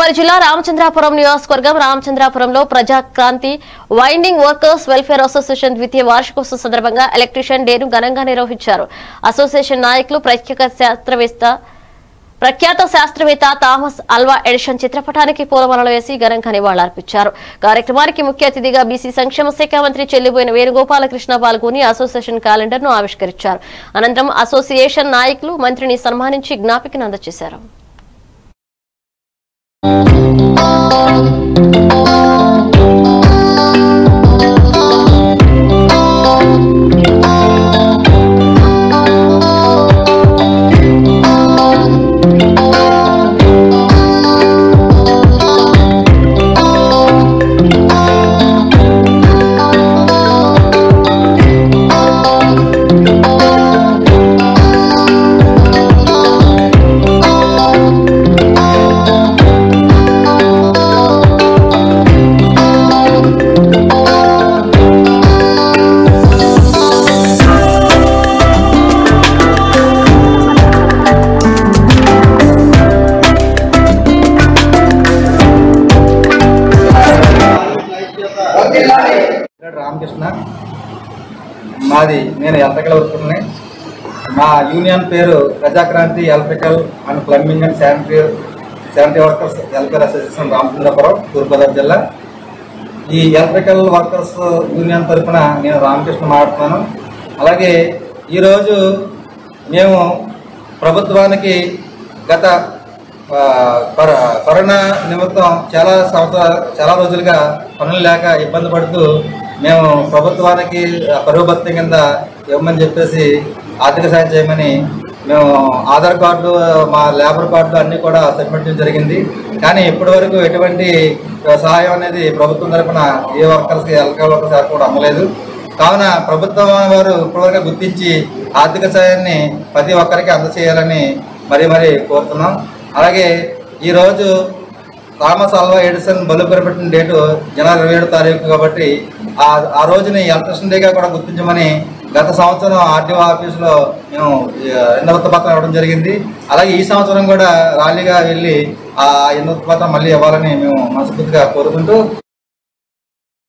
తూర్పుగోదావరి జిల్లా రామచంద్రాపురం నియోజకవర్గం రామచంద్రాపురంలో Prajakranti winding workers welfare association ద్వితీయ వార్షికోత్సవం సందర్భంగా ఎలక్ట్రీషియన్ డేను ఘనంగా నిర్వహించారు అసోసియేషన్ నాయకులు ప్రఖ్యాత శాస్త్రవేత్త ప్రఖ్యాత శాస్త్రవేత్త థామస్ అల్వా ఎడిషన్ చిత్రపటానికి పూలమాలలు వేసి ఘనంగా నివాళులర్పించారు కార్యక్రమానికి ముఖ్య అతిథిగా బీసీ సంక్షేమ శాఖ మంత్రి చెల్లిబోయిన వేణుగోపాలకృష్ణ పాల్గొని అసోసియేషన్ క్యాలెండర్ ను ఆవిష్కరించారు అనంతరం అసోసియేషన్ నాయకులు మంత్రిని సన్మానించి జ్ఞాపికను అందజేశారు ఇక్కడ రామకృష్ణ మాది నేను ఎలక్ట్రికల్ వర్కర్ని మా యూనియన్ పేరు Prajakranti electrical and plumbing and sanitary sanitary workers welfare association Ramachandrapuram Thurpu Godavari జిల్లా ఈ ఎలక్ట్రికల్ వర్కర్స్ యూనియన్ తరఫున నేను రామకృష్ణ మాట్లాడుతున్నాను అలాగే ఈరోజు మేము ప్రభుత్వానికి గత ఆ, కర- కరోనా నిమిత్తం చాలా సంవత్సరాలు చాలా రోజులుగా పనులు లేక ఇబ్బంది పడుతూ మేము ప్రభుత్వానికి కరువు భత్యం కింద ఇవ్వమని చెప్పేసి ఆర్థిక సాయం చేయమని మేము ఆధార్ కార్డు మా లేబర్ కార్డు అన్నీ కూడా సబ్మిట్ చేయడం జరిగింది కానీ ఇప్పటి వరకు ఎటువంటి సహాయం అనేది ప్రభుత్వం తరఫున ఏ వర్కర్స్కి ఎలక్ట్రికల్ వర్కర్స్ కూడా అమ్మలేదు కావున ప్రభుత్వం వారు ఇప్పటివరకు గుర్తించి ఆర్థిక సాయాన్ని ప్రతి ఒక్కరికి అందచేయాలని మరీ మరీ కోరుతున్నాం అలాగే ఈరోజు థామస్ అల్వా ఎడిసన్ బలు పెట్టిన డేటు జనవరి ఇరవై ఏడు తారీఖు కాబట్టి ఆ ఆ రోజుని ఎలక్ట్రిషన్ డేగా కూడా గుర్తించమని గత సంవత్సరం ఆర్డీఓ ఆఫీసులో మేము ఎన్నో పత్రం ఇవ్వడం జరిగింది అలాగే ఈ సంవత్సరం కూడా ర్యాలీగా వెళ్ళి ఆ ఎన్నో పత్రం మళ్ళీ ఇవ్వాలని మేము మనస్ఫూర్తిగా కోరుకుంటూ